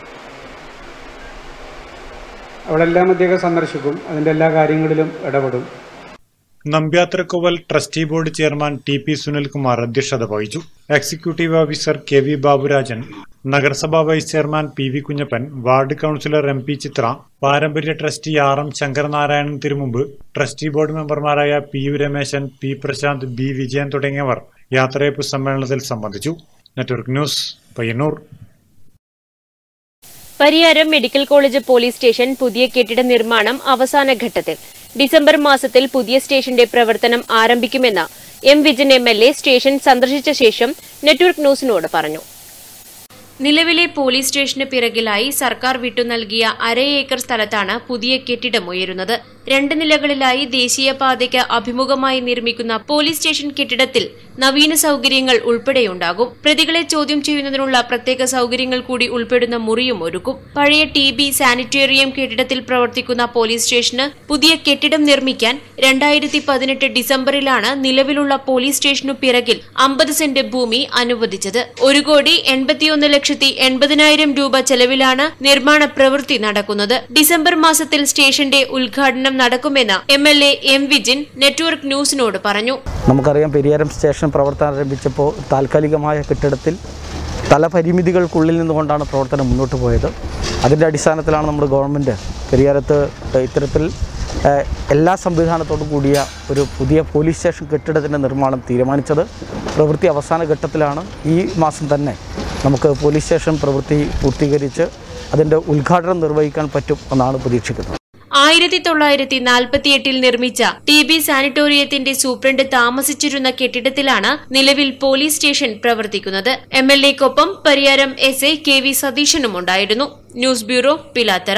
അവിടെ എല്ലാം അദ്ദേഹം സന്ദർശിക്കും അതിൻ്റെ എല്ലാ കാര്യങ്ങളിലും ഇടപെടും Nambyathrakoval trustee board chairman T P Sunilkumar അധ്യക്ഷത വഹിച്ചു executive officer K V Baburajan നഗരസഭാ vice chairman P V Kunhappan ward councillor M P Chithra പാരമ്പര്യ trustee R M Sankaranarayanan Thirumumbu trustee board മെമ്പർമാരായ P U Rameshan P Prashanth B Vijayan തുടങ്ങിയവർ യാത്രയപ്പ് സമ്മേളനത്തിൽ സംബന്ധിച്ചു network news Payyanur Pariyaram medical college police station പുതിയ കെട്ടിട നിർമ്മാണം അവസാന ഘട്ടത്തിൽ ഡിസംബർ മാസത്തിൽ പുതിയ സ്റ്റേഷന്റെ പ്രവർത്തനം ആരംഭിക്കുമെന്ന് M Vijayan M L A station സന്ദർശിച്ച ശേഷം നെറ്റ്വർക്ക് ന്യൂസിനോട് പറഞ്ഞു നിലവിലെ പോലീസ് സ്റ്റേഷന് പിറകിലായി സർക്കാർ വിട്ടു നൽകിയ അര ഏക്കർ സ്ഥലത്താണ് പുതിയ കെട്ടിടം ഉയരുന്നത് രണ്ട് നിലകളിലായി ദേശീയപാതയ്ക്ക് അഭിമുഖമായി നിർമ്മിക്കുന്ന പോലീസ് സ്റ്റേഷൻ കെട്ടിടത്തിൽ നവീന സൗകര്യങ്ങൾ ഉൾപ്പെടെയുണ്ടാകും പ്രതികളെ ചോദ്യം ചെയ്യുന്നതിനുള്ള പ്രത്യേക സൗകര്യങ്ങൾ കൂടി ഉൾപ്പെടുന്ന മുറിയും ഒരുക്കും പഴയ ടി ബി സാനിറ്റേറിയം കെട്ടിടത്തിൽ പ്രവർത്തിക്കുന്ന പോലീസ് സ്റ്റേഷന് പുതിയ കെട്ടിടം നിർമ്മിക്കാൻ രണ്ടായിരത്തി പതിനെട്ട് ഡിസംബറിലാണ് നിലവിലുള്ള പോലീസ് സ്റ്റേഷനു പിറകിൽ അമ്പത് സെന്റ് ഭൂമി അനുവദിച്ചത് ഒരു കോടി എൺപത്തിയൊന്ന് ലക്ഷത്തി എൺപതിനായിരം രൂപ ചെലവിലാണ് നിർമ്മാണ പ്രവൃത്തി നടക്കുന്നത് ഡിസംബർ മാസത്തിൽ സ്റ്റേഷന്റെ ഉദ്ഘാടനം നടക്കുമെന്ന് M L A M Vijin network ന്യൂസിനോട് പറഞ്ഞു നമുക്കറിയാം പെരിയാരം സ്റ്റേഷൻ പ്രവർത്തനം ആരംഭിച്ചപ്പോൾ താൽക്കാലികമായ കെട്ടിടത്തിൽ പല പരിമിതികൾക്കുള്ളിൽ നിന്നുകൊണ്ടാണ് പ്രവർത്തനം മുന്നോട്ട് പോയത് അതിൻ്റെ അടിസ്ഥാനത്തിലാണ് നമ്മുടെ ഗവൺമെൻറ് പെരിയാരത്ത് ഇത്തരത്തിൽ ഏഹ്, എല്ലാ സംവിധാനത്തോടും കൂടിയ ഒരു പുതിയ പോലീസ് സ്റ്റേഷൻ കെട്ടിടത്തിൻ്റെ നിർമ്മാണം തീരുമാനിച്ചത് പ്രവൃത്തി അവസാന ഘട്ടത്തിലാണ് ഈ മാസം തന്നെ നമുക്ക് പോലീസ് സ്റ്റേഷൻ പ്രവൃത്തി പൂർത്തീകരിച്ച് അതിൻ്റെ ഉദ്ഘാടനം നിർവഹിക്കാൻ പറ്റും എന്നാണ് പ്രതീക്ഷിക്കുന്നത് ആയിരത്തി തൊള്ളായിരത്തി നാൽപ്പത്തിയെട്ടിൽ നിർമ്മിച്ച ടി ബി സാനിറ്റോറിയത്തിന്റെ സൂപ്രണ്ട് താമസിച്ചിരുന്ന കെട്ടിടത്തിലാണ് നിലവിൽ പോലീസ് സ്റ്റേഷൻ പ്രവർത്തിക്കുന്നത് എം എൽ എക്കൊപ്പം Pariyaram S A K V സതീശനും ഉണ്ടായിരുന്നു ന്യൂസ് ബ്യൂറോ പിലാത്തറ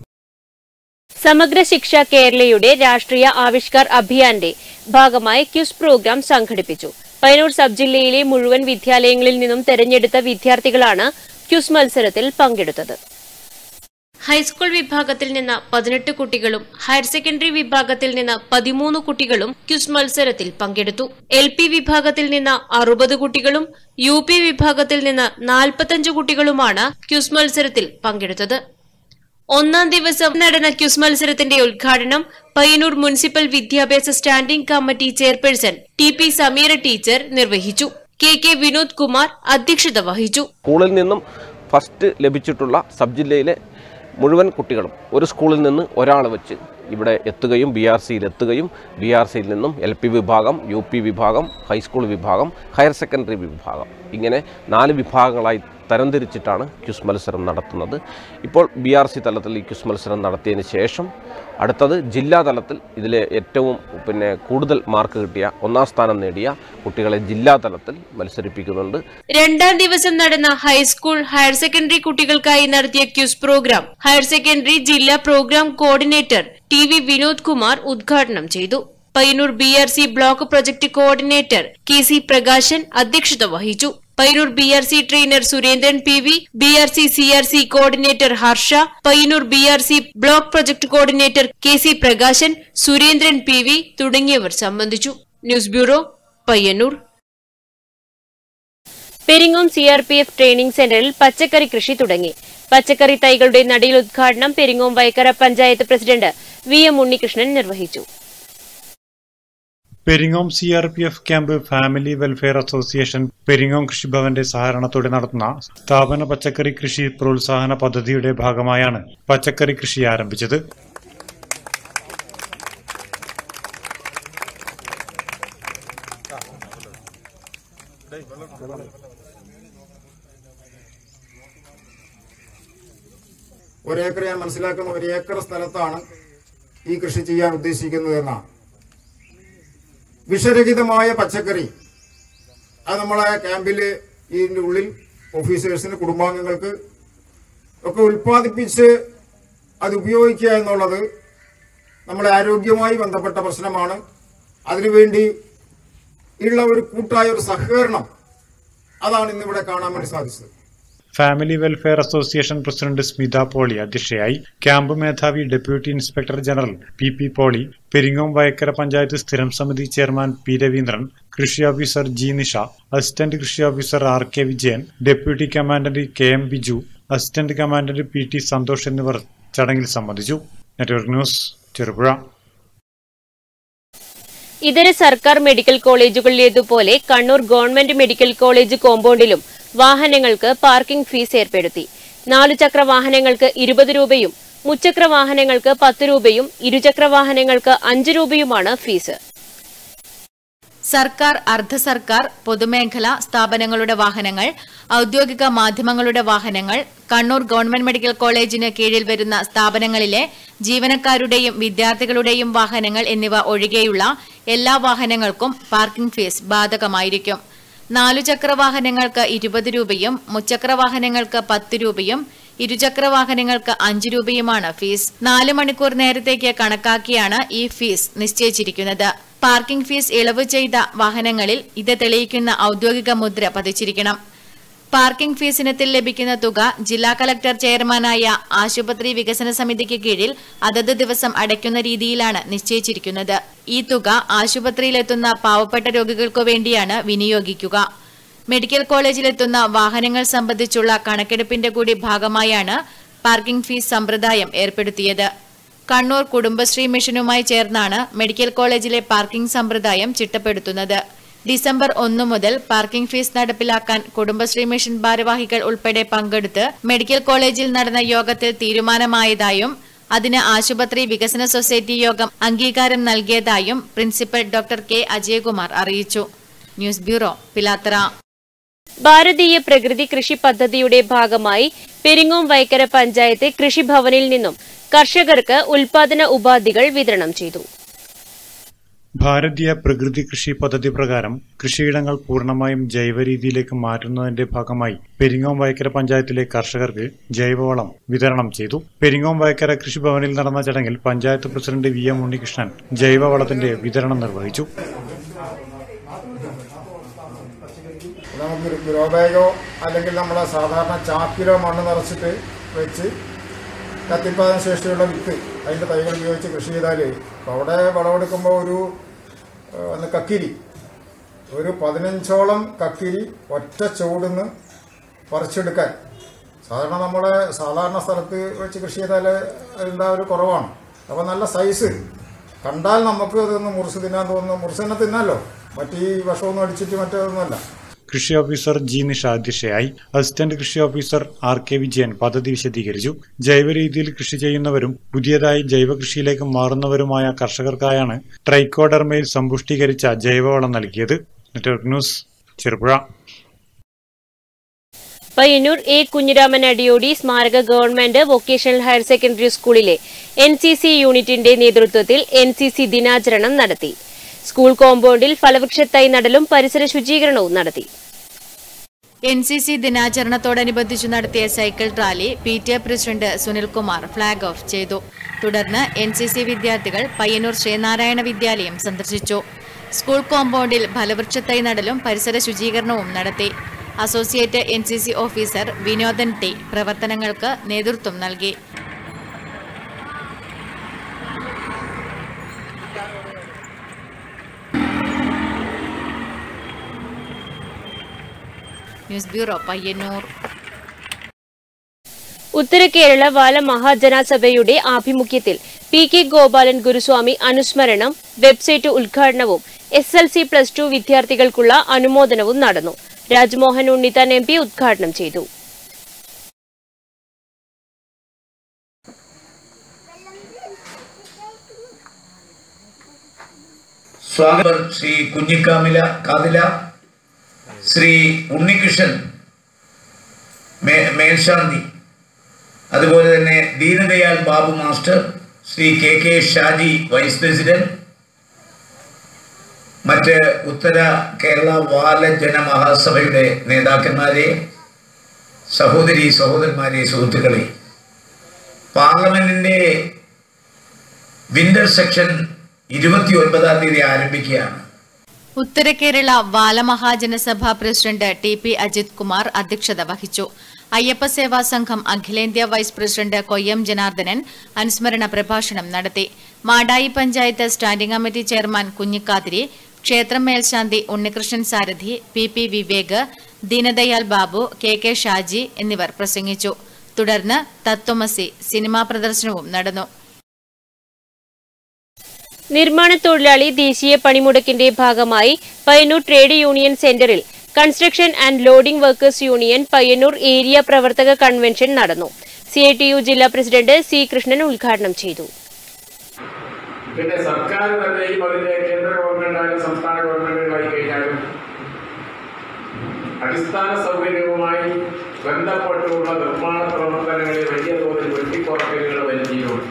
സമഗ്ര ശിക്ഷ കേരളയുടെ രാഷ്ട്രീയ ആവിഷ്കാർ അഭിയാന്റെ ഭാഗമായി ക്യൂസ് പ്രോഗ്രാം സംഘടിപ്പിച്ചു പയ്യന്നൂർ സബ് ജില്ലയിലെ മുഴുവൻ വിദ്യാലയങ്ങളിൽ നിന്നും തെരഞ്ഞെടുത്ത വിദ്യാർത്ഥികളാണ് ക്യൂസ് മത്സരത്തിൽ പങ്കെടുത്തത് ഹൈസ്കൂൾ വിഭാഗത്തിൽ നിന്ന് പതിനെട്ട് കുട്ടികളും ഹയർ സെക്കൻഡറി വിഭാഗത്തിൽ നിന്ന് പതിമൂന്ന് കുട്ടികളും ക്യൂസ് മത്സരത്തിൽ പങ്കെടുത്തു എൽ പി വിഭാഗത്തിൽ നിന്ന് അറുപത് കുട്ടികളും യു പി വിഭാഗത്തിൽ നിന്ന് നാൽപ്പത്തഞ്ച് കുട്ടികളുമാണ് ക്യൂസ് മത്സരത്തിൽ പങ്കെടുത്തത് ഒന്നാം ദിവസം നടന്ന ക്യൂസ് മത്സരത്തിന്റെ ഉദ്ഘാടനം പയ്യന്നൂർ മുനിസിപ്പൽ വിദ്യാഭ്യാസ standing committee chairperson T P Sameera teacher നിർവഹിച്ചു കെ കെ വിനോദ് കുമാർ അധ്യക്ഷത വഹിച്ചു സ്കൂളിൽ നിന്നും ഫസ്റ്റ് ലഭിച്ചിട്ടുള്ള സബ് ജില്ലയിലെ മുഴുവൻ കുട്ടികളും ഒരു സ്കൂളിൽ നിന്ന് ഒരാൾ വെച്ച് ഇവിടെ എത്തുകയും ബി ആർ സിയിൽ എത്തുകയും ബി ആർ സിയിൽ നിന്നും എൽ പി വിഭാഗം യു പി വിഭാഗം ഹൈസ്കൂൾ വിഭാഗം ഹയർ സെക്കൻഡറി വിഭാഗം ഇങ്ങനെ നാല് വിഭാഗങ്ങളായി തരംതിരിച്ചിട്ടാണ് ക്യുസ് മത്സരം നടത്തുന്നത് ഇപ്പോൾ ബി ആർ സി തലത്തിൽ ഈ ക്യുസ് മത്സരം നടത്തിയതിന് ശേഷം അടുത്തത് ജില്ലാ തലത്തിൽ ഇതിലെ ഏറ്റവും പിന്നെ കൂടുതൽ മാർക്ക് കിട്ടിയ ഒന്നാം സ്ഥാനം നേടിയ കുട്ടികളെ ജില്ലാ തലത്തിൽ മത്സരിപ്പിക്കുന്നുണ്ട് രണ്ടാം ദിവസം നടന്ന ഹൈസ്കൂൾ ഹയർ സെക്കൻഡറി കുട്ടികൾക്കായി നടത്തിയ ക്യൂസ് പ്രോഗ്രാം ഹയർ സെക്കൻഡറി ജില്ലാ programme coordinator T V Vinod Kumar ഉദ്ഘാടനം ചെയ്തു Payyanur B R C block project coordinator K C Prakashan അധ്യക്ഷത വഹിച്ചു Payyanur B R C trainer Surendran P V B R C C R C coordinator Harsha Payyanur B R C block project coordinator K C Prakashan Surendran P V തുടങ്ങിയവർ സംബന്ധിച്ചു news bureau Payyanur Peringome C R P F training സെന്ററിൽ പച്ചക്കറി കൃഷി തുടങ്ങി പച്ചക്കറി തൈകളുടെ നടീൽ ഉദ്ഘാടനം Peringome Vayakkara panchayat president V M Unnikrishnan നിർവഹിച്ചു Peringome C R P F camp family welfare association Peringome കൃഷിഭവന്റെ സഹകരണത്തോടെ നടത്തുന്ന സ്ഥാപന പച്ചക്കറി കൃഷി പ്രോത്സാഹന പദ്ധതിയുടെ ഭാഗമായാണ് പച്ചക്കറി കൃഷി ആരംഭിച്ചത് ഒരേക്കർ ഞാൻ മനസ്സിലാക്കുന്ന ഒരു ഏക്കർ സ്ഥലത്താണ് ഈ കൃഷി ചെയ്യാൻ ഉദ്ദേശിക്കുന്നത് എന്നാണ് വിഷരഹിതമായ പച്ചക്കറി അത് നമ്മളെ ക്യാമ്പിൽ ഇതിൻ്റെ ഉള്ളിൽ ഓഫീസേഴ്സിന് കുടുംബാംഗങ്ങൾക്ക് ഒക്കെ ഉൽപ്പാദിപ്പിച്ച് അത് ഉപയോഗിക്കുക എന്നുള്ളത് നമ്മുടെ ആരോഗ്യവുമായി ബന്ധപ്പെട്ട പ്രശ്നമാണ് അതിനുവേണ്ടി ഉള്ള ഒരു കൂട്ടായ ഒരു സഹകരണം അതാണ് ഇന്നിവിടെ കാണാൻ വേണ്ടി സാധിച്ചത് family welfare association president Smitha Poly അധ്യക്ഷയായി ക്യാമ്പ് മേധാവി deputy inspector general P P Poly Peringome Vayakkara panchayat സ്ഥിരം സമിതി ചെയർമാൻ പി രവീന്ദ്രൻ കൃഷി ഓഫീസർ ജി നിഷ അസിസ്റ്റന്റ് കൃഷി officer R K Vijayan deputy commandant K M Biju assistant commandant P T Santhosh എന്നിവർ ചടങ്ങിൽ സംബന്ധിച്ചു നെറ്റ്വർക്ക് ന്യൂസ് ചെറുപുഴ ഇതര സർക്കാർ മെഡിക്കൽ കോളേജുകളിലേതുപോലെ കണ്ണൂർ ഗവൺമെന്റ് മെഡിക്കൽ കോളേജ് കോമ്പൗണ്ടിലും വാഹനങ്ങൾക്ക് പാർക്കിംഗ് ഫീസ് ഏർപ്പെടുത്തി നാലുചക്ര വാഹനങ്ങൾക്ക് ഇരുപത് രൂപയും മുച്ചക്ര വാഹനങ്ങൾക്ക് പത്ത് രൂപയും ഇരുചക്ര വാഹനങ്ങൾക്ക് അഞ്ച് രൂപയുമാണ് ഫീസ് സർക്കാർ അർദ്ധ സർക്കാർ പൊതുമേഖലാ സ്ഥാപനങ്ങളുടെ വാഹനങ്ങൾ ഔദ്യോഗിക മാധ്യമങ്ങളുടെ വാഹനങ്ങൾ കണ്ണൂർ ഗവൺമെന്റ് മെഡിക്കൽ കോളേജിന് കീഴിൽ വരുന്ന സ്ഥാപനങ്ങളിലെ ജീവനക്കാരുടെയും വിദ്യാർത്ഥികളുടെയും വാഹനങ്ങൾ എന്നിവ ഒഴികെയുള്ള എല്ലാ വാഹനങ്ങൾക്കും പാർക്കിംഗ് ഫീസ് ബാധകമായിരിക്കും നാലുചക്ര വാഹനങ്ങൾക്ക് ഇരുപത് രൂപയും മുച്ചക്ര വാഹനങ്ങൾക്ക് പത്ത് രൂപയും ഇരുചക്ര വാഹനങ്ങൾക്ക് അഞ്ച് രൂപയുമാണ് ഫീസ് നാല് മണിക്കൂർ നേരത്തേക്ക് കണക്കാക്കിയാണ് ഈ ഫീസ് നിശ്ചയിച്ചിരിക്കുന്നത് പാർക്കിംഗ് ഫീസ് ഇളവ് ചെയ്ത വാഹനങ്ങളിൽ ഇത് തെളിയിക്കുന്ന ഔദ്യോഗിക മുദ്ര പതിച്ചിരിക്കണം പാർക്കിംഗ് ഫീസ് ഇനത്തിൽ ലഭിക്കുന്ന തുക ജില്ലാ കലക്ടർ ചെയർമാനായ ആശുപത്രി വികസന സമിതിക്ക് കീഴിൽ അതത് ദിവസം അടയ്ക്കുന്ന രീതിയിലാണ് നിശ്ചയിച്ചിരിക്കുന്നത് ഈ തുക ആശുപത്രിയിലെത്തുന്ന പാവപ്പെട്ട രോഗികൾക്കു വേണ്ടിയാണ് വിനിയോഗിക്കുക മെഡിക്കൽ കോളേജിലെത്തുന്ന വാഹനങ്ങൾ സംബന്ധിച്ചുള്ള കണക്കെടുപ്പിന്റെ കൂടി ഭാഗമായാണ് പാർക്കിംഗ് ഫീസ് സമ്പ്രദായം ഏർപ്പെടുത്തിയത് കണ്ണൂർ കുടുംബശ്രീ മിഷനുമായി ചേർന്നാണ് മെഡിക്കൽ കോളേജിലെ പാർക്കിംഗ് സമ്പ്രദായം ചിട്ടപ്പെടുത്തുന്നത് ഡിസംബർ ഒന്നു മുതൽ പാർക്കിംഗ് ഫീസ് നടപ്പിലാക്കാൻ കുടുംബശ്രീ മിഷൻ ഭാരവാഹികൾ ഉൾപ്പെടെ പങ്കെടുത്ത് മെഡിക്കൽ കോളേജിൽ നടന്ന യോഗത്തിൽ തീരുമാനമായതായും അതിന് ആശുപത്രി വികസന സൊസൈറ്റി യോഗം അംഗീകാരം നൽകിയതായും പ്രിൻസിപ്പൽ ഡോക്ടർ കെ അജയകുമാർ അറിയിച്ചു ന്യൂസ് ബ്യൂറോ പിലാത്തറ ഭാരതീയ പ്രകൃതി കൃഷി പദ്ധതിയുടെ ഭാഗമായി പെരിങ്ങോം വൈക്കര പഞ്ചായത്ത് കൃഷിഭവനിൽ നിന്നും കർഷകർക്ക് ഉൽപാദന ഉപാധികൾ വിതരണം ചെയ്തു ഭാരതീയ പ്രകൃതി കൃഷി പദ്ധതി പ്രകാരം കൃഷിയിടങ്ങൾ പൂർണ്ണമായും ജൈവ രീതിയിലേക്ക് മാറ്റുന്നതിന്റെ ഭാഗമായി പെരിങ്ങോം വയക്കര പഞ്ചായത്തിലെ കർഷകർക്ക് ജൈവവളം വിതരണം ചെയ്തു പെരിങ്ങോം വയക്കര കൃഷിഭവനിൽ നടന്ന ചടങ്ങിൽ panchayat president V M Unnikrishnan ജൈവവളത്തിന്റെ വിതരണം നിർവഹിച്ചു നമുക്ക് ഗ്രോ ബാഗോ അല്ലെങ്കിൽ നമ്മളെ സാധാരണ ചാക്കിലോ മണ്ണ് നിറച്ചിട്ട് വെച്ച് കത്തിപ്പാതന ശേഷിയുള്ള വിത്ത് അതിൻ്റെ തൈകൾ ഉപയോഗിച്ച് കൃഷി ചെയ്താൽ ഇപ്പോൾ അവിടെ വിളവെടുക്കുമ്പോൾ ഒരു ആ, ഒന്ന് കക്കിരി ഒരു പതിനഞ്ചോളം കക്കിരി ഒറ്റ ചൂടുന്ന് പറിച്ചെടുക്കാൻ സാധാരണ നമ്മളെ സാധാരണ സ്ഥലത്ത് വെച്ച് കൃഷി ചെയ്താൽ അതിൻ്റെ ഒരു കുറവാണ് അപ്പോൾ നല്ല സൈസ് കണ്ടാൽ നമുക്ക് അതൊന്ന് മുറിച്ച് തിന്നാൻ തോന്നുന്നു മുറിച്ച് തന്നെ തിന്നാലോ മറ്റീ വിഷമൊന്നും അടിച്ചിട്ട് മറ്റേതൊന്നുമല്ല കൃഷി ഓഫീസർ ജി നിഷ അധ്യക്ഷയായി അസിസ്റ്റന്റ് കൃഷി ഓഫീസർ ആർ കെ വിജയൻ പദ്ധതി വിശദീകരിച്ചു ജൈവ രീതിയിൽ കൃഷി ചെയ്യുന്നവരും പുതിയതായി ജൈവ കൃഷിയിലേക്ക് മാറുന്നവരുമായ കർഷകർക്കായാണ് ട്രൈക്കോഡർമയിൽ സമ്പുഷ്ടീകരിച്ച ജൈവവളം നൽകിയത് network news Cherupuzha Payyanur A Kunhiraman Adiyodi സ്മാരക ഗവൺമെന്റ് വൊക്കേഷണൽ ഹയർ സെക്കൻഡറി സ്കൂളിലെ എൻ സി സി യൂണിറ്റിന്റെ നേതൃത്വത്തിൽ എൻ സി സി ദിനാചരണം നടത്തി സ്കൂൾ കോമ്പൗണ്ടിൽ ഫലവൃക്ഷത്തൈ നടലും പരിസര ശുചീകരണവും നടത്തി എൻ സി സി ദിനാചരണത്തോടനുബന്ധിച്ചു നടത്തിയ cycle rally P T A president Sunilkumar flag off ചെയ്തു തുടർന്ന് എൻ സി സി വിദ്യാർത്ഥികൾ പയ്യന്നൂർ ശ്രീനാരായണ വിദ്യാലയം സന്ദർശിച്ചു സ്കൂൾ കോമ്പൗണ്ടിൽ ഫലവൃക്ഷത്തൈ നടലും പരിസര ശുചീകരണവും നടത്തി associate N C C officer Vinodan T പ്രവർത്തനങ്ങൾക്ക് നേതൃത്വം നൽകി ന്യൂസ് ബ്യൂറോ പയ്യന്നൂർ ഉത്തര കേരള ബാല മഹാജനസഭയുടെ ആഭിമുഖ്യത്തിൽ പി കെ ഗോപാലൻ ഗുരുസ്വാമി അനുസ്മരണം വെബ്സൈറ്റ് ഉദ്ഘാടനവും S L C plus two വിദ്യാർത്ഥികൾക്കുള്ള അനുമോദനവും നടന്നു രാജ്മോഹൻ ഉണ്ണിത്താൻ എം പി ഉദ്ഘാടനം ചെയ്തു സ്വാഗതം ശ്രീ കുഞ്ഞിക്കാമില കാതില ശ്രീ ഉണ്ണികൃഷ്ണൻ മേ മേൽശാന്തി അതുപോലെ തന്നെ Deendayal Babu master Sree K K Shaji vice president മറ്റ് ഉത്തര കേരള ബാലജന മഹാസഭയുടെ നേതാക്കന്മാരെ സഹോദരി സഹോദരന്മാരെ സുഹൃത്തുക്കളെ പാർലമെന്റിന്റെ വിന്റർ സെക്ഷൻ ഇരുപത്തി ഒൻപതാം തീയതി ആരംഭിക്കുകയാണ് ഉത്തര Kerala Balamahajanasabha president T P Ajith Kumar അധ്യക്ഷത വഹിച്ചു അയ്യപ്പ സേവാ സംഘം അഖിലേന്ത്യാ വൈസ് പ്രസിഡന്റ് കൊയ്യം ജനാർദ്ദനൻ അനുസ്മരണ പ്രഭാഷണം നടത്തി Madayi panchayat standing committee chairman Kunhikkathiri ക്ഷേത്രം മേൽശാന്തി ഉണ്ണികൃഷ്ണൻ സാരഥി P P Vivek Deendayal Babu K K Shaji എന്നിവർ പ്രസംഗിച്ചു തുടർന്ന് തത്വമസി സിനിമാ പ്രദർശനവും നടന്നു നിർമ്മാണ തൊഴിലാളി ദേശീയ പണിമുടക്കിന്റെ ഭാഗമായി പയ്യന്നൂർ ട്രേഡ് യൂണിയൻ സെന്ററിൽ construction and loading workers union Payyanur area പ്രവർത്തക കൺവെൻഷൻ നടന്നു സിഐടിയു ജില്ലാ പ്രസിഡന്റ് സി കൃഷ്ണൻ ഉദ്ഘാടനം ചെയ്തു പിന്നെ സർക്കാർ തന്നെയും അതിന്റെ കേന്ദ്ര ഗവൺമെന്റായാലും സംസ്ഥാന ഗവൺമെന്റുകളായി കഴിഞ്ഞാലും അടിസ്ഥാന സൗകര്യവുമായി ബന്ധപ്പെട്ടുള്ള നിർമ്മാണ പ്രവർത്തനങ്ങളിൽ വലിയ തോതിൽ വെട്ടിക്കുറക്കലുകൾ വരുത്തിയിട്ടുണ്ട്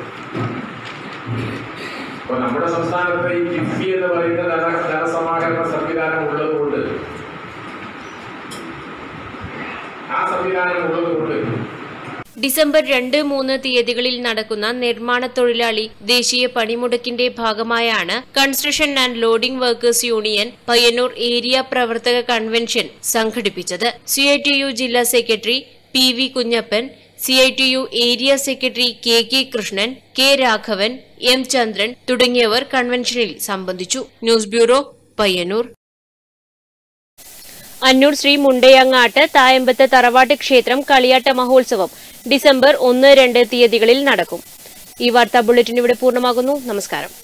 അപ്പൊ നമ്മുടെ സംസ്ഥാനത്ത് ഈ കിഫ്ബി എന്ന് പറയുന്ന ധന ധനസമാഹരണ സംവിധാനം ഉള്ളതുകൊണ്ട് ആ സംവിധാനം ഉള്ളതുകൊണ്ട് ഡിസംബർ രണ്ട് മൂന്ന് തീയതികളിൽ നടക്കുന്ന നിർമ്മാണ തൊഴിലാളി ദേശീയ പണിമുടക്കിന്റെ ഭാഗമായാണ് construction and loading workers union Payyanur area പ്രവർത്തക കൺവെൻഷൻ സംഘടിപ്പിച്ചത് സിഐടിയു ജില്ലാ secretary P V Kunhappan CITU area secretary K K Krishnan K Raghavan M Chandran തുടങ്ങിയവർ കൺവെൻഷനിൽ സംബന്ധിച്ചു ന്യൂസ് ബ്യൂറോ പയ്യന്നൂർ അന്നൂർ ശ്രീ മുണ്ടയങ്ങാട്ട് തായമ്പത്ത് തറവാട്ട് ക്ഷേത്രം കളിയാട്ട മഹോത്സവം ഡിസംബർ ഒന്ന് രണ്ട് തീയതികളിൽ നടക്കും ഈ വാർത്താ ബുള്ളറ്റിൻ ഇവിടെ പൂർണ്ണമാകുന്നു നമസ്കാരം